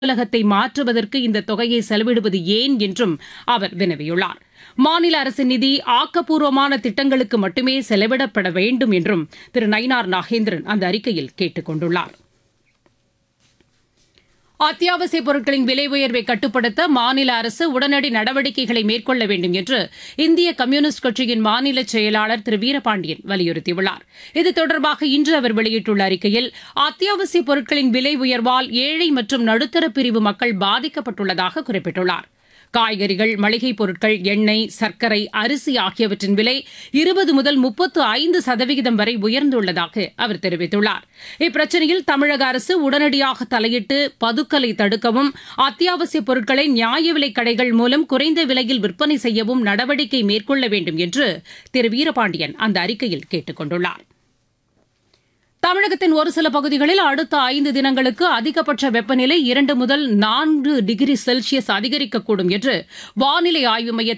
அலுவலகத்தை மாற்றுவதற்கு இந்த தொகையை செலவிடுவது ஏன் என்றும் அவர் வினவியுள்ளார் மாநில அரசின் நிதி ஆக்கப்பூர்வமான திட்டங்களுக்கு மட்டுமே செலவிடப்பட வேண்டும் என்றும் திரு நயினார் நாகேந்திரன் அந்த அறிக்கையில் கேட்டுக் கொண்டுள்ளார் அத்தியாவசியப் பொருட்களின் விலை உயர்வை கட்டுப்படுத்த மாநில அரசு உடனடி நடவடிக்கைகளை மேற்கொள்ள வேண்டும் என்று இந்திய கம்யூனிஸ்ட் கட்சியின் மாநில செயலாளர் திரு வீரபாண்டியன் வலியுறுத்தியுள்ளார் இது தொடர்பாக இன்று அவர் வெளியிட்டுள்ள அறிக்கையில் அத்தியாவசியப் பொருட்களின் விலை உயர்வால் ஏழை மற்றும் நடுத்தர பிரிவு மக்கள் பாதிக்கப்பட்டுள்ளதாக குறிப்பிட்டுள்ளார் காய்கறிகள் மளிகைப் பொருட்கள் எண்ணெய் சர்க்கரை அரிசி ஆகியவற்றின் விலை இருபது முதல் முப்பத்து ஐந்து சதவிகிதம் வரை உயர்ந்துள்ளதாக அவர் தெரிவித்துள்ளார் இப்பிரச்சினையில் தமிழக அரசு உடனடியாக தலையிட்டு பதுக்கலை தடுக்கவும் அத்தியாவசியப் பொருட்களை நியாய விலைக் கடைகள் மூலம் குறைந்த விலையில் விற்பனை செய்யவும் நடவடிக்கை மேற்கொள்ள வேண்டும் என்று திரு வீரபாண்டியன் அந்த அறிக்கையில் கேட்டுக் கொண்டுள்ளார் தமிழகத்தின் ஒரு சில பகுதிகளில் அடுத்த ஐந்து தினங்களுக்கு அதிகபட்ச வெப்பநிலை இரண்டு முதல் நான்கு டிகிரி செல்சியஸ் அதிகரிக்கக்கூடும் என்று வானிலை ஆய்வு மைய